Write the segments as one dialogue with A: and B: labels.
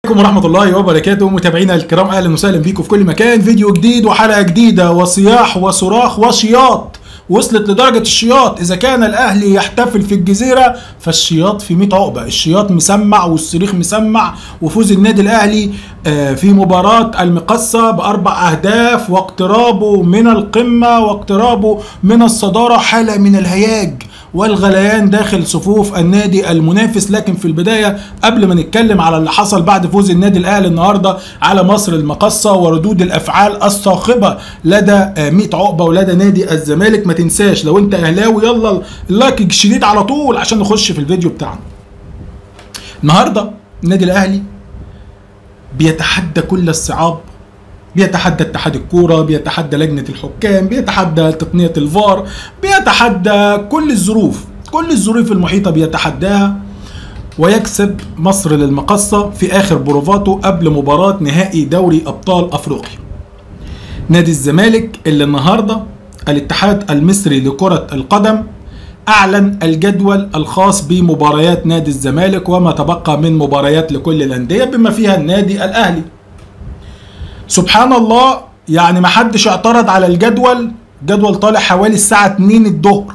A: عليكم ورحمة الله وبركاته متابعينا الكرام اهلا وسهلا بيكم في كل مكان فيديو جديد وحلقة جديدة وصياح وصراخ وشياط وصلت لدرجة الشياط إذا كان الأهلي يحتفل في الجزيرة فالشياط في 100 عقبة الشياط مسمع والصريخ مسمع وفوز النادي الأهلي آه، في مباراة المقصة بأربع أهداف واقترابه من القمة واقترابه من الصدارة حالة من الهياج والغليان داخل صفوف النادي المنافس لكن في البداية قبل ما نتكلم على اللي حصل بعد فوز النادي الأهلي النهاردة على مصر المقصة وردود الأفعال الصاخبة لدى آه، 100 عقبة ولدى نادي الزمالك ما تنساش لو أنت أهلاوي يلا اللايك الشديد على طول عشان نخش في الفيديو بتاعنا النهاردة النادي الأهلي بيتحدى كل الصعاب بيتحدى اتحاد الكورة بيتحدى لجنة الحكام بيتحدى تقنية الفار بيتحدى كل الظروف كل الظروف المحيطة بيتحداها ويكسب مصر للمقصة في آخر بروفاته قبل مباراة نهائي دوري أبطال أفريقيا نادي الزمالك اللي النهاردة الاتحاد المصري لكرة القدم أعلن الجدول الخاص بمباريات نادي الزمالك وما تبقى من مباريات لكل الأندية بما فيها النادي الأهلي سبحان الله يعني ما حدش اعترض على الجدول جدول طالع حوالي الساعة 2 الظهر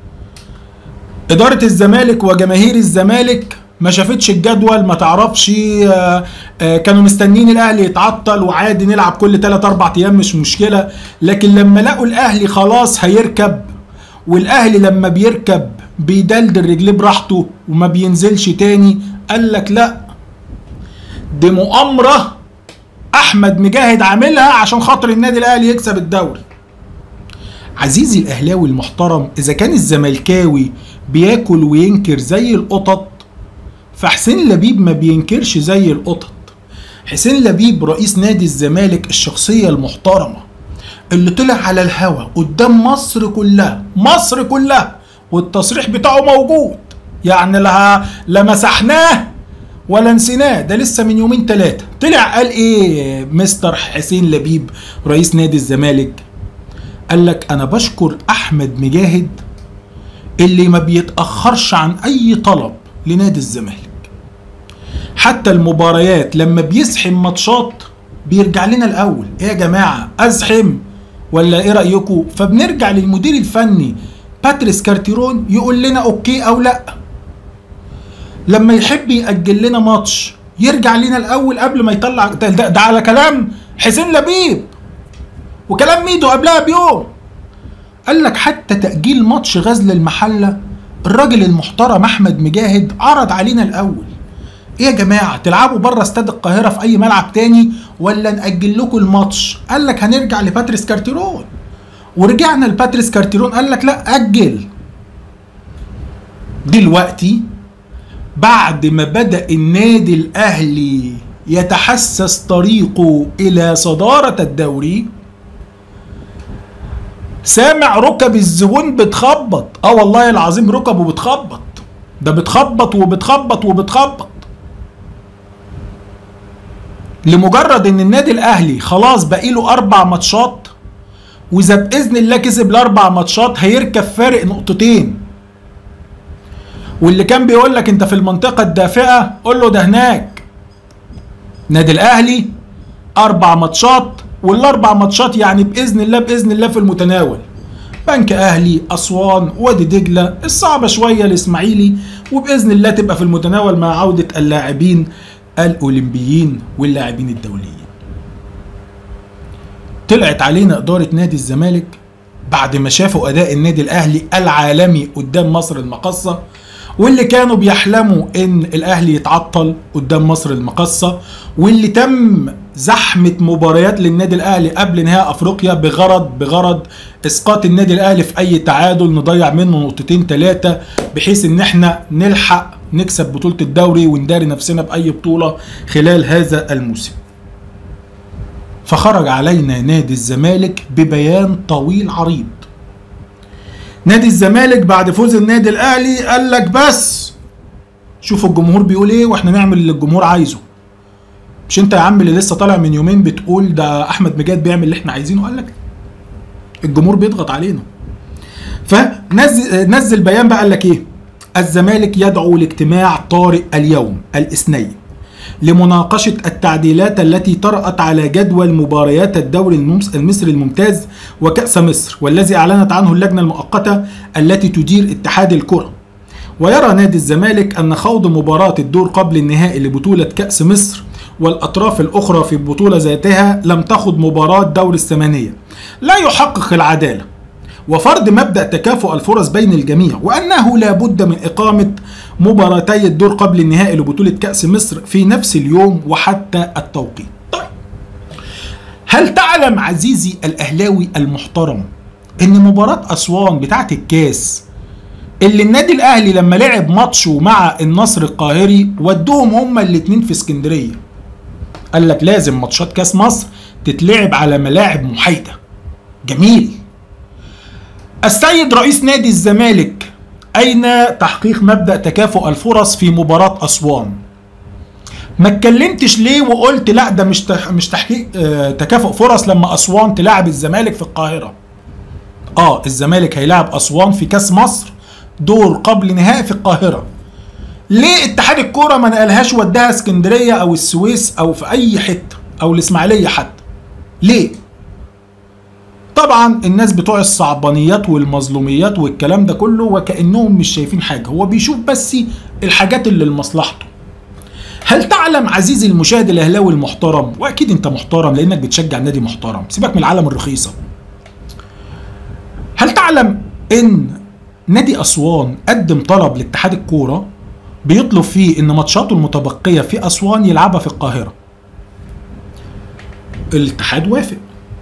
A: إدارة الزمالك وجماهير الزمالك ما شافتش الجدول ما تعرفش آه، آه، كانوا مستنين الاهلي يتعطل وعادي نلعب كل 3 4 ايام مش مشكله لكن لما لقوا الاهلي خلاص هيركب والاهلي لما بيركب بيدلدل رجليه براحته وما بينزلش تاني قال لك لا دي مؤامره احمد مجاهد عاملها عشان خاطر النادي الاهلي يكسب الدوري عزيزي الاهلاوي المحترم اذا كان الزملكاوي بياكل وينكر زي القطط فحسين لبيب ما بينكرش زي القطط حسين لبيب رئيس نادي الزمالك الشخصية المحترمة اللي طلع على الهوا قدام مصر كلها مصر كلها والتصريح بتاعه موجود يعني لا لا مسحناه ولا نسيناه ده لسه من يومين ثلاثة طلع قال ايه مستر حسين لبيب رئيس نادي الزمالك قال لك انا بشكر احمد مجاهد اللي ما بيتأخرش عن اي طلب لنادي الزمالك حتى المباريات لما بيزحم ماتشات بيرجع لنا الاول ايه يا جماعه ازحم ولا ايه رايكم فبنرجع للمدير الفني باتريس كارتيرون يقول لنا اوكي او لا لما يحب يأجل لنا ماتش يرجع لنا الاول قبل ما يطلع ده, ده, ده على كلام حسين لبيب وكلام ميدو قبلها بيوم قال لك حتى تأجيل ماتش غزل المحلة الراجل المحترم احمد مجاهد عرض علينا الاول ايه يا جماعه تلعبوا بره استاد القاهره في اي ملعب تاني ولا ناجل لكم الماتش قال لك هنرجع لباتريس كارتيرون ورجعنا لباتريس كارتيرون قال لك لا اجل دلوقتي بعد ما بدا النادي الاهلي يتحسس طريقه الى صداره الدوري سامع ركب الزبون بتخبط اه والله العظيم ركبه بتخبط ده بتخبط وبتخبط وبتخبط لمجرد ان النادي الاهلي خلاص باقي له اربع ماتشات واذا باذن الله كسب الاربع ماتشات هيركب فارق نقطتين واللي كان بيقول لك انت في المنطقه الدافئه قول له ده هناك نادي الاهلي اربع ماتشات والاربع ماتشات يعني باذن الله باذن الله في المتناول بنك اهلي اسوان وادي دجله الصعبه شويه الاسماعيلي وباذن الله تبقى في المتناول مع عوده اللاعبين الاولمبيين واللاعبين الدوليين طلعت علينا اداره نادي الزمالك بعد ما شافوا اداء النادي الاهلي العالمي قدام مصر المقصه واللي كانوا بيحلموا ان الاهلي يتعطل قدام مصر المقصه واللي تم زحمه مباريات للنادي الاهلي قبل نهائي افريقيا بغرض بغرض اسقاط النادي الاهلي في اي تعادل نضيع منه نقطتين ثلاثه بحيث ان احنا نلحق نكسب بطوله الدوري ونداري نفسنا باي بطوله خلال هذا الموسم فخرج علينا نادي الزمالك ببيان طويل عريض نادي الزمالك بعد فوز النادي الاهلي قال لك بس شوفوا الجمهور بيقول ايه واحنا نعمل اللي الجمهور عايزه مش انت يا عم اللي لسه طالع من يومين بتقول ده احمد مجاد بيعمل اللي احنا عايزينه قال لك الجمهور بيضغط علينا فنزل نزل بيان بقى قال لك ايه الزمالك يدعو لاجتماع طارئ اليوم الاثنين لمناقشة التعديلات التي طرأت على جدول مباريات الدوري المصري الممتاز وكأس مصر والذي أعلنت عنه اللجنة المؤقتة التي تدير اتحاد الكرة ويرى نادي الزمالك أن خوض مباراة الدور قبل النهائي لبطولة كأس مصر والأطراف الأخرى في البطولة ذاتها لم تخض مباراة دور الثمانية لا يحقق العدالة وفرض مبدأ تكافؤ الفرص بين الجميع وأنه لا بد من إقامة مباراتي الدور قبل النهائي لبطولة كأس مصر في نفس اليوم وحتى التوقيت طيب هل تعلم عزيزي الأهلاوي المحترم أن مباراة أسوان بتاعة الكاس اللي النادي الأهلي لما لعب ماتشه مع النصر القاهري ودوهم هما الاتنين في اسكندرية قال لك لازم ماتشات كاس مصر تتلعب على ملاعب محايدة جميل السيد رئيس نادي الزمالك أين تحقيق مبدأ تكافؤ الفرص في مباراة أسوان؟ ما اتكلمتش ليه وقلت لا ده مش مش تحقيق اه تكافؤ فرص لما أسوان تلاعب الزمالك في القاهرة. اه الزمالك هيلاعب أسوان في كأس مصر دور قبل نهائي في القاهرة. ليه اتحاد الكورة ما نقلهاش وداها اسكندرية أو السويس أو في أي حتة أو الإسماعيلية حتى؟ ليه؟ طبعا الناس بتوع الصعبانيات والمظلوميات والكلام ده كله وكانهم مش شايفين حاجه هو بيشوف بس الحاجات اللي لمصلحته هل تعلم عزيزي المشاهد الاهلاوي المحترم واكيد انت محترم لانك بتشجع نادي محترم سيبك من العالم الرخيصه هل تعلم ان نادي اسوان قدم طلب لاتحاد الكوره بيطلب فيه ان ماتشاته المتبقيه في اسوان يلعبها في القاهره الاتحاد وافق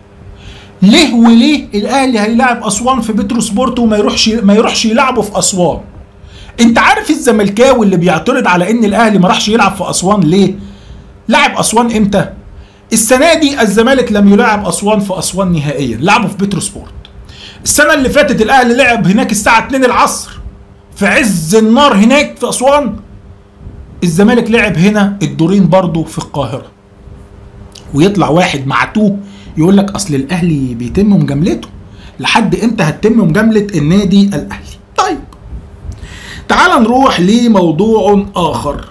A: ليه وليه الاهلي هيلاعب اسوان في بترو سبورت وما يروحش ما يروحش يلعبه في اسوان انت عارف الزملكاوي اللي بيعترض على ان الاهلي ما راحش يلعب في اسوان ليه لعب اسوان امتى السنه دي الزمالك لم يلاعب اسوان في اسوان نهائيا لعبه في بترو سبورت السنه اللي فاتت الاهلي لعب هناك الساعه 2 العصر في عز النار هناك في اسوان الزمالك لعب هنا الدورين برضه في القاهره ويطلع واحد معتوه يقول لك اصل الاهلي بيتم مجاملته لحد امتى هتتم مجامله النادي الاهلي طيب تعال نروح لموضوع اخر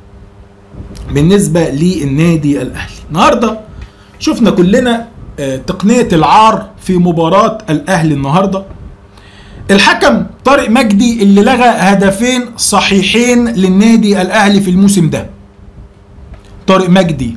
A: بالنسبه للنادي الاهلي النهارده شفنا كلنا تقنيه العار في مباراه الاهلي النهارده الحكم طارق مجدي اللي لغى هدفين صحيحين للنادي الاهلي في الموسم ده طارق مجدي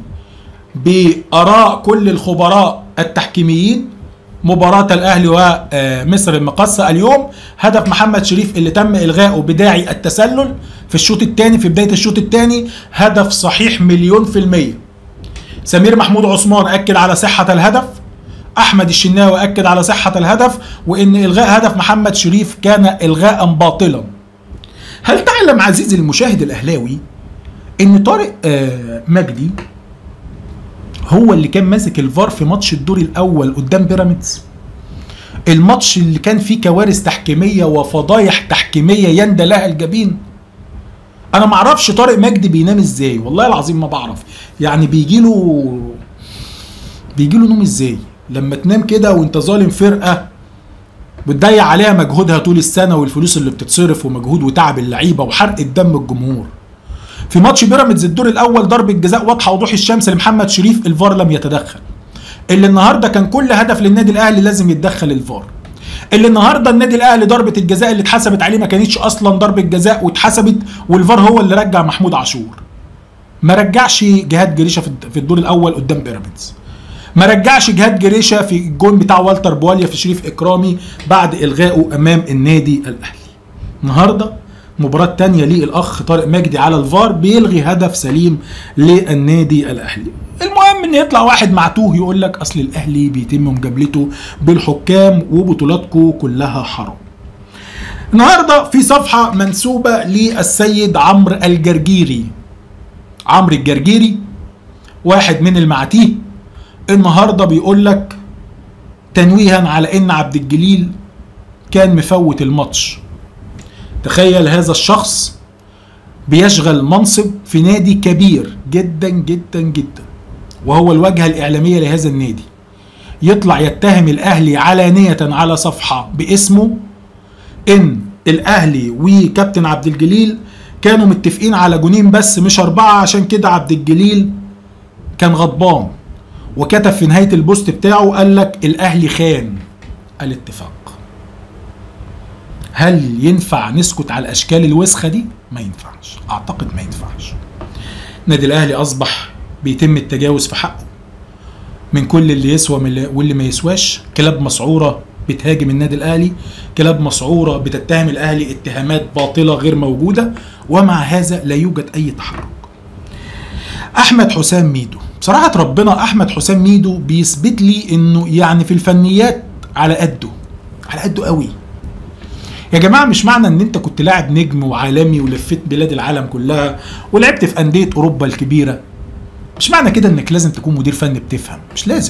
A: باراء كل الخبراء التحكيميين مباراة الأهلي ومصر المقصة اليوم هدف محمد شريف اللي تم إلغائه بداعي التسلل في الشوط الثاني في بداية الشوط الثاني هدف صحيح مليون في المية سمير محمود عثمان أكد على صحة الهدف أحمد الشناوي أكد على صحة الهدف وإن إلغاء هدف محمد شريف كان إلغاء باطلا هل تعلم عزيزي المشاهد الأهلاوي إن طارق مجدي هو اللي كان ماسك الفار في ماتش الدور الاول قدام بيراميدز الماتش اللي كان فيه كوارث تحكيميه وفضايح تحكيميه يندى لها الجبين انا ما اعرفش طارق مجدي بينام ازاي والله العظيم ما بعرف يعني بيجي له بيجي له نوم ازاي لما تنام كده وانت ظالم فرقه بتضيع عليها مجهودها طول السنه والفلوس اللي بتتصرف ومجهود وتعب اللعيبه وحرق الدم الجمهور في ماتش بيراميدز الدور الاول ضربه جزاء واضحه وضوح الشمس لمحمد شريف الفار لم يتدخل اللي النهارده كان كل هدف للنادي الاهلي لازم يتدخل الفار اللي النهارده النادي الاهلي ضربه الجزاء اللي اتحسبت عليه ما كانتش اصلا ضربه جزاء واتحسبت والفار هو اللي رجع محمود عاشور ما رجعش جهاد جريشه في الدور الاول قدام بيراميدز ما رجعش جهاد جريشه في الجون بتاع والتر بواليا في شريف اكرامي بعد الغائه امام النادي الاهلي النهارده مباراة تانية للأخ طارق مجدي على الفار بيلغي هدف سليم للنادي الأهلي المهم ان يطلع واحد معتوه يقول لك اصل الاهلي بيتم مجابلته بالحكام وبطولاتكم كلها حرام النهارده في صفحه منسوبه للسيد عمرو الجرجيري عمرو الجرجيري واحد من المعاتيه النهارده بيقول لك تنويها على ان عبد الجليل كان مفوت الماتش تخيل هذا الشخص بيشغل منصب في نادي كبير جدا جدا جدا وهو الواجهة الإعلامية لهذا النادي يطلع يتهم الأهلي علانية على صفحة باسمه إن الأهلي وكابتن عبد الجليل كانوا متفقين على جونين بس مش اربعه عشان كده عبد الجليل كان غضبان وكتب في نهايه البوست بتاعه قال لك الاهلي خان الاتفاق هل ينفع نسكت على الاشكال الوسخه دي ما ينفعش اعتقد ما ينفعش نادي الاهلي اصبح بيتم التجاوز في حقه من كل اللي يسوى من اللي واللي ما يسواش كلاب مسعوره بتهاجم النادي الاهلي كلاب مسعوره بتتهم الاهلي اتهامات باطله غير موجوده ومع هذا لا يوجد اي تحرك احمد حسام ميدو بصراحه ربنا احمد حسام ميدو بيثبت لي انه يعني في الفنيات على قده على قده قوي يا جماعه مش معنى ان انت كنت لاعب نجم وعالمي ولفيت بلاد العالم كلها ولعبت في انديه اوروبا الكبيره مش معنى كده انك لازم تكون مدير فني بتفهم مش لازم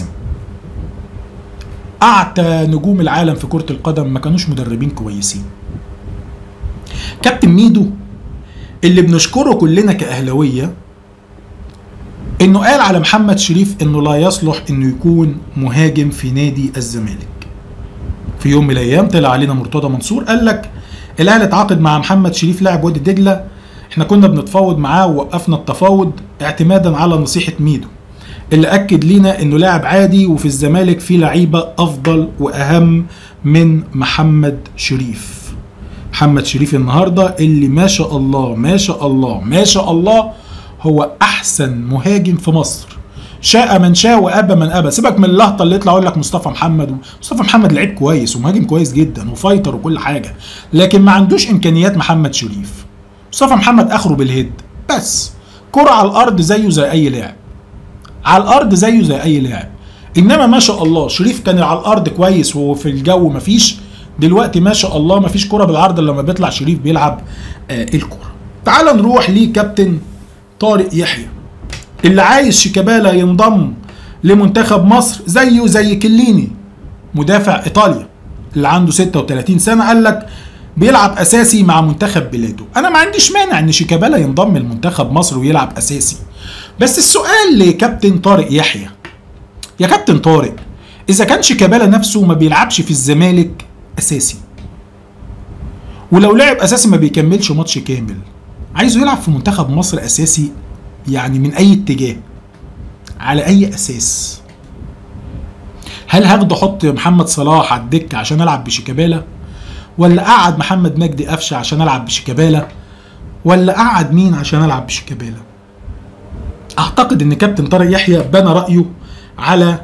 A: اعتى نجوم العالم في كره القدم ما كانوش مدربين كويسين كابتن ميدو اللي بنشكره كلنا كاهلاويه انه قال على محمد شريف انه لا يصلح انه يكون مهاجم في نادي الزمالك في يوم من الايام طلع علينا مرتضى منصور قال لك الاهلي اتعاقد مع محمد شريف لاعب وادي دجله احنا كنا بنتفاوض معاه ووقفنا التفاوض اعتمادا على نصيحه ميدو اللي اكد لينا انه لاعب عادي وفي الزمالك في لعيبه افضل واهم من محمد شريف محمد شريف النهارده اللي ما شاء الله ما شاء الله ما شاء الله هو احسن مهاجم في مصر شاء من شاء وابى من ابى سيبك من اللقطه اللي يطلع يقول لك مصطفى محمد مصطفى محمد لعيب كويس ومهاجم كويس جدا وفايتر وكل حاجه لكن ما عندوش امكانيات محمد شريف مصطفى محمد اخره بالهيد بس كرة على الارض زيه زي اي لاعب على الارض زيه زي اي لاعب انما ما شاء الله شريف كان على الارض كويس وفي الجو مفيش دلوقتي ما شاء الله مفيش كرة بالعرض الا لما بيطلع شريف بيلعب آه الكرة تعال نروح لكابتن طارق يحيى اللي عايز شيكابالا ينضم لمنتخب مصر زيه زي كليني مدافع ايطاليا اللي عنده 36 سنه قال لك بيلعب اساسي مع منتخب بلاده انا ما عنديش مانع ان شيكابالا ينضم لمنتخب مصر ويلعب اساسي بس السؤال لكابتن طارق يحيى يا كابتن طارق اذا كان شيكابالا نفسه ما بيلعبش في الزمالك اساسي ولو لعب اساسي ما بيكملش ماتش كامل عايزه يلعب في منتخب مصر اساسي يعني من اي اتجاه على اي اساس هل هاخده احط محمد صلاح على الدكه عشان العب بشيكابالا ولا قعد محمد مجدي قفشه عشان العب بشيكابالا ولا قعد مين عشان العب بشيكابالا اعتقد ان كابتن طارق يحيى بنى رايه على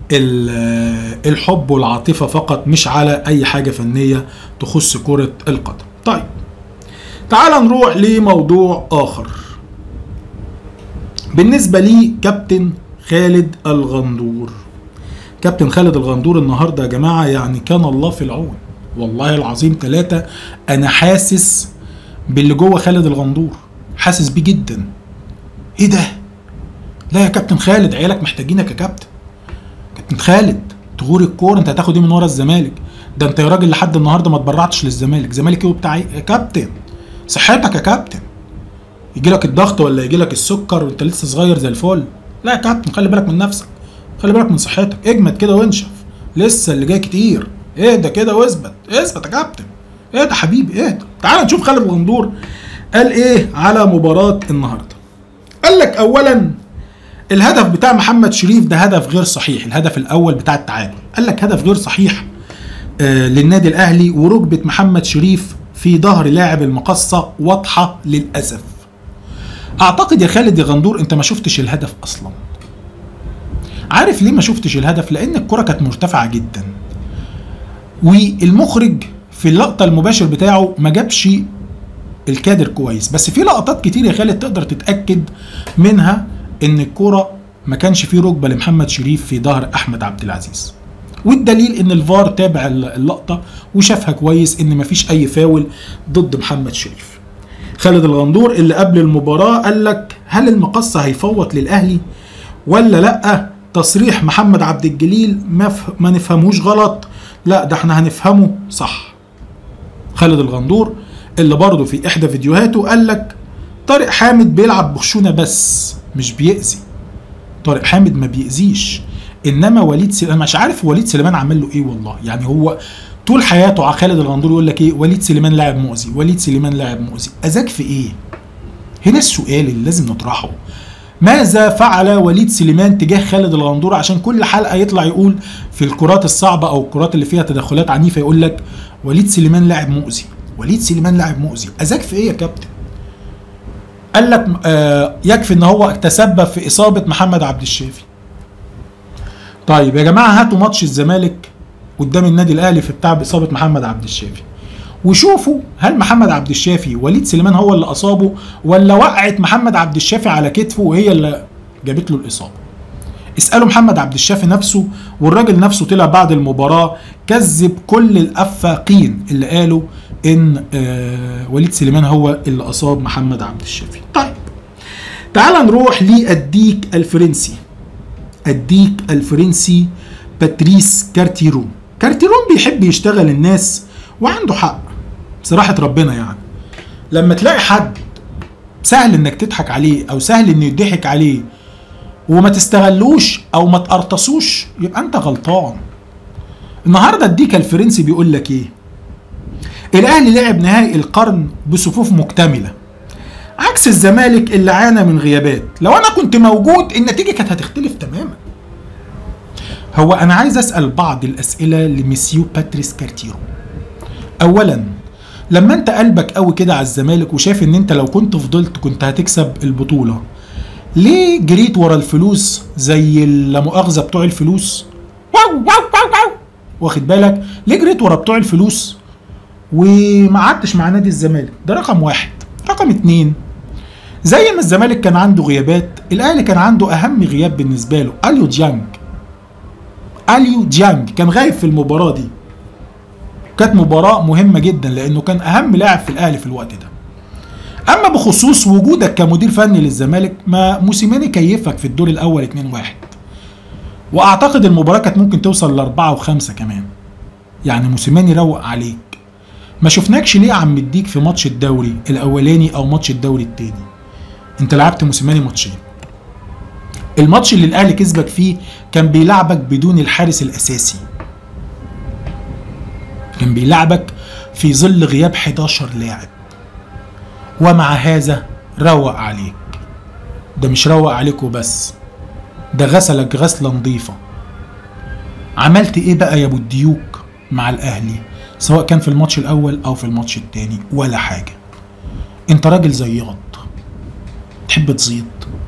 A: الحب والعاطفه فقط مش على اي حاجه فنيه تخص كره القدم طيب تعال نروح لموضوع اخر بالنسبة لي كابتن خالد الغندور كابتن خالد الغندور النهارده يا جماعة يعني كان الله في العون والله العظيم ثلاثة أنا حاسس باللي جوه خالد الغندور حاسس بيه جدا إيه ده؟ لا يا كابتن خالد عيالك محتاجينك يا كابتن كابتن خالد تغور الكورة أنت هتاخد إيه من ورا الزمالك؟ ده أنت يا راجل لحد النهارده ما اتبرعتش للزمالك، زمالك إيه وبتاع إيه؟ يا كابتن صحتك يا كابتن يجي لك الضغط ولا يجي لك السكر وانت لسه صغير زي الفل لا يا كابتن خلي بالك من نفسك خلي بالك من صحتك اجمد كده وانشف لسه اللي جاي كتير اهدى كده واثبت اثبت يا كابتن اهدى حبيبي اهدى تعال نشوف خالد الغندور قال ايه على مباراة النهارده قال لك اولا الهدف بتاع محمد شريف ده هدف غير صحيح الهدف الاول بتاع التعادل قال لك هدف غير صحيح آه للنادي الاهلي وركبة محمد شريف في ظهر لاعب المقصة واضحة للأسف اعتقد يا خالد يا غندور انت ما شفتش الهدف اصلا عارف ليه ما شفتش الهدف لان الكره كانت مرتفعه جدا والمخرج في اللقطه المباشر بتاعه ما جابش الكادر كويس بس في لقطات كتير يا خالد تقدر تتاكد منها ان الكره ما كانش فيه ركبه لمحمد شريف في ظهر احمد عبد العزيز والدليل ان الفار تابع اللقطه وشافها كويس ان مفيش اي فاول ضد محمد شريف خالد الغندور اللي قبل المباراة قال لك هل المقصة هيفوت للأهلي ولا لأ تصريح محمد عبد الجليل ما, ف... ما نفهموش غلط لا ده احنا هنفهمه صح خالد الغندور اللي برضه في إحدى فيديوهاته قال لك طارق حامد بيلعب بخشونة بس مش بيأذي طارق حامد ما بيأذيش انما وليد سليمان مش عارف وليد سليمان عمل له ايه والله يعني هو طول حياته على خالد الغندور يقول لك ايه وليد سليمان لاعب مؤذي وليد سليمان لاعب مؤذي اذاك في ايه هنا السؤال اللي لازم نطرحه ماذا فعل وليد سليمان تجاه خالد الغندور عشان كل حلقه يطلع يقول في الكرات الصعبه او الكرات اللي فيها تدخلات عنيفه يقول لك وليد سليمان لاعب مؤذي وليد سليمان لاعب مؤذي اذاك في ايه يا كابتن قال لك آه يكفي ان هو تسبب في اصابه محمد عبد الشافي طيب يا جماعه هاتوا ماتش الزمالك قدام النادي الاهلي في بتاع باصابه محمد عبد الشافي وشوفوا هل محمد عبد الشافي وليد سليمان هو اللي اصابه ولا وقعت محمد عبد الشافي على كتفه وهي اللي جابت له الاصابه اسالوا محمد عبد الشافي نفسه والراجل نفسه طلع بعد المباراه كذب كل الافاقين اللي قالوا ان آه وليد سليمان هو اللي اصاب محمد عبد الشافي طيب تعال نروح للديك الفرنسي الديك الفرنسي باتريس كارتيرون كارتيرون بيحب يشتغل الناس وعنده حق بصراحة ربنا يعني لما تلاقي حد سهل انك تضحك عليه او سهل انه يضحك عليه وما تستغلوش او ما تقرطسوش يبقى انت غلطان النهارده الديك الفرنسي بيقول لك ايه الاهلي لعب نهائي القرن بصفوف مكتمله عكس الزمالك اللي عانى من غيابات لو انا كنت موجود النتيجه كانت هتختلف تماما هو انا عايز اسال بعض الاسئله لمسيو باتريس كارتيرو اولا لما انت قلبك قوي كده على الزمالك وشايف ان انت لو كنت فضلت كنت هتكسب البطوله ليه جريت ورا الفلوس زي لا مؤاخذه بتوع الفلوس واو واو واو واو واخد بالك ليه جريت ورا بتوع الفلوس وما قعدتش مع نادي الزمالك ده رقم واحد رقم اتنين زي ما الزمالك كان عنده غيابات الاهلي كان عنده اهم غياب بالنسبه له اليو ديانج اليو ديانج كان غايب في المباراه دي كانت مباراة مهمة جدا لأنه كان أهم لاعب في الأهلي في الوقت ده. أما بخصوص وجودك كمدير فني للزمالك ما موسيماني كيفك في الدور الأول 2-1 وأعتقد المباراة كانت ممكن توصل لأربعة وخمسة كمان. يعني موسيماني روق عليك. ما شفناكش ليه عم مديك في ماتش الدوري الأولاني أو ماتش الدوري التاني. أنت لعبت موسيماني ماتشين. الماتش اللي الأهلي كسبك فيه كان بيلعبك بدون الحارس الأساسي. كان بيلعبك في ظل غياب 11 لاعب ومع هذا روق عليك ده مش روق عليك وبس ده غسلك غسلة نظيفة عملت ايه بقى يا ابو الديوك مع الاهلي سواء كان في الماتش الاول او في الماتش التاني ولا حاجة انت راجل زياط تحب تزيط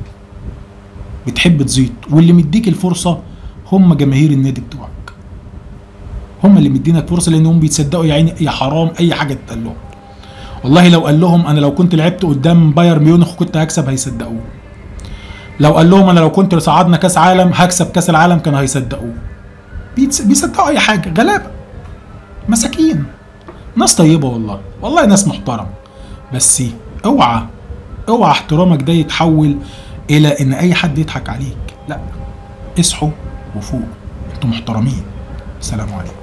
A: بتحب تزيط واللي مديك الفرصة هم جماهير النادي بتوعك هم اللي مدينك فرصه لانهم بيتصدقوا يا عيني يا حرام اي حاجه تتقال لهم والله لو قال لهم انا لو كنت لعبت قدام بايرن ميونخ كنت هكسب هيصدقوه لو قال لهم انا لو كنت صعدنا كاس عالم هكسب كاس العالم كانوا هيصدقوه بيصدقوا اي حاجه غلابه مساكين ناس طيبه والله والله ناس محترم بس اوعى اوعى احترامك ده يتحول الى ان اي حد يضحك عليك لا اصحوا وفوق انتوا محترمين السلام عليكم